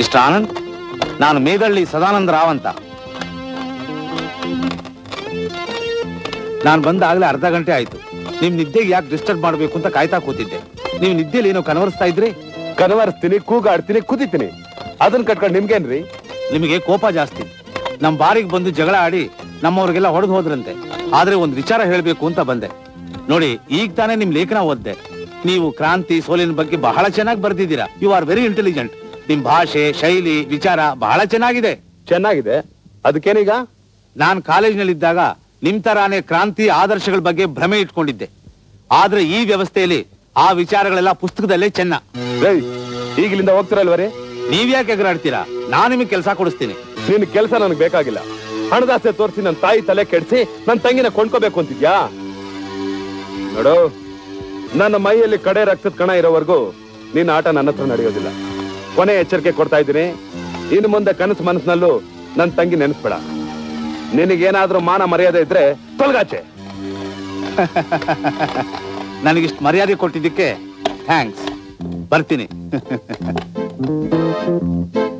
mister Anand ನಾನು ಮೇದಳ್ಳಿ ಸದಾನಂದ ರಾವ್ ಅಂತ ನಾನು ಬಂದಾಗಲೇ ಅರ್ಧ ಗಂಟೆ ಆಯ್ತು ನಿಮ್ ನಿದ್ದೆಗೆ ಯಾಕೆ ಡಿಸ್ಟರ್ಬ್ ಮಾಡಬೇಕು ಅಂತ ಕಾಯ್ತಾ ಕೂತಿದ್ದೆ ನೀವು ನಿದ್ದೆಲಿ ಏನೋ ಕನವರಿಸ್ತಾ ಇದ್ರಿ ಕನವರಿಸ್ತೀನಿ ಕೂಗಾಡ್ತೀನಿ ಕುದಿತೀನಿ ಅದನ್ನ ಕಟ್ಕೊಂಡು ನಿಮ್ಗೇನ್ರಿ ನಿಮಗೆ ಕೋಪ ಜಾಸ್ತಿ ನಮ್ ಬಾರಿಗೆ ಬಂದು ಜಗಳ ಆಡಿ ನಮ್ಮವ್ರಿಗೆಲ್ಲ ಹೊಡೆದು ಹೋದ್ರಂತೆ ಆದ್ರೆ ಒಂದು ವಿಚಾರ ಹೇಳ್ಬೇಕು ಅಂತ ಬಂದೆ ನೋಡಿ ಈಗ ತಾನೇ ನಿಮ್ ಲೇಖನ ಓದ್ದೆ ನೀವು ಕ್ರಾಂತಿ ಸೋಲಿನ ಬಗ್ಗೆ ಬಹಳ ಚೆನ್ನಾಗಿ ಬರ್ದಿದ್ದೀರಾ ಯು ಆರ್ ವೆರಿ ಇಂಟೆಲಿಜೆಂಟ್ ನಿಮ್ ಭಾಷೆ ಶೈಲಿ ವಿಚಾರ ಬಹಳ ಚೆನ್ನಾಗಿದೆ ಚೆನ್ನಾಗಿದೆ ಅದಕ್ಕೇನೀಗ ನಾನ್ ಕಾಲೇಜಿನಲ್ಲಿದ್ದಾಗ ನಿಮ್ ತರಾನೇ ಕ್ರಾಂತಿ ಆದರ್ಶಗಳ ಬಗ್ಗೆ ಭ್ರಮೆ ಇಟ್ಕೊಂಡಿದ್ದೆ ಆದ್ರೆ ಈ ವ್ಯವಸ್ಥೆಯಲ್ಲಿ ಆ ವಿಚಾರಗಳೆಲ್ಲ ಪುಸ್ತಕದಲ್ಲೇ ಚೆನ್ನ ಏಯ್ ಈಗಲಿಂದ ಹೋಗ್ತಿರಲ್ವರಿ ನೀವ್ಯಾಕೆ ಎಗರಾಡ್ತೀರಾ ನಾನು ನಿಮಗೆ ಕೆಲಸ ಕೊಡಿಸ್ತೀನಿ ನಿನ್ ಕೆಲಸ ನನಗೆ ಬೇಕಾಗಿಲ್ಲ ಹಣದಾಸೆ ತೋರಿಸಿ ನನ್ನ ತಾಯಿ ತಲೆ ಕೆಡಿಸಿ ನನ್ನ ತಂಗಿನ ಕೊಂಡ್ಕೋಬೇಕು ಅಂತಿದ್ಯಾ ನೋಡು ನನ್ನ ಮೈಯಲ್ಲಿ ಕಡೆ ರಕ್ತದ ಕಣ ಇರೋವರೆಗೂ ನಿನ್ನ ಆಟ ನನ್ನ ಹತ್ರ ನಡೆಯೋದಿಲ್ಲ ಕೊನೆ ಎಚ್ಚರಿಕೆ ಕೊಡ್ತಾ ಇದ್ದೀನಿ ಇನ್ನು ಮುಂದೆ ಕನಸು ಮನಸ್ಸಿನಲ್ಲೂ ನನ್ನ ತಂಗಿ ನೆನೆಸ್ಬೇಡ ನಿನಗೇನಾದ್ರೂ ಮಾನ ಮರ್ಯಾದೆ ಇದ್ರೆ ತೊಲಗಾಚೆ ನನಗಿಷ್ಟು ಮರ್ಯಾದೆ ಕೊಟ್ಟಿದ್ದಕ್ಕೆ ಥ್ಯಾಂಕ್ಸ್ ಬರ್ತೀನಿ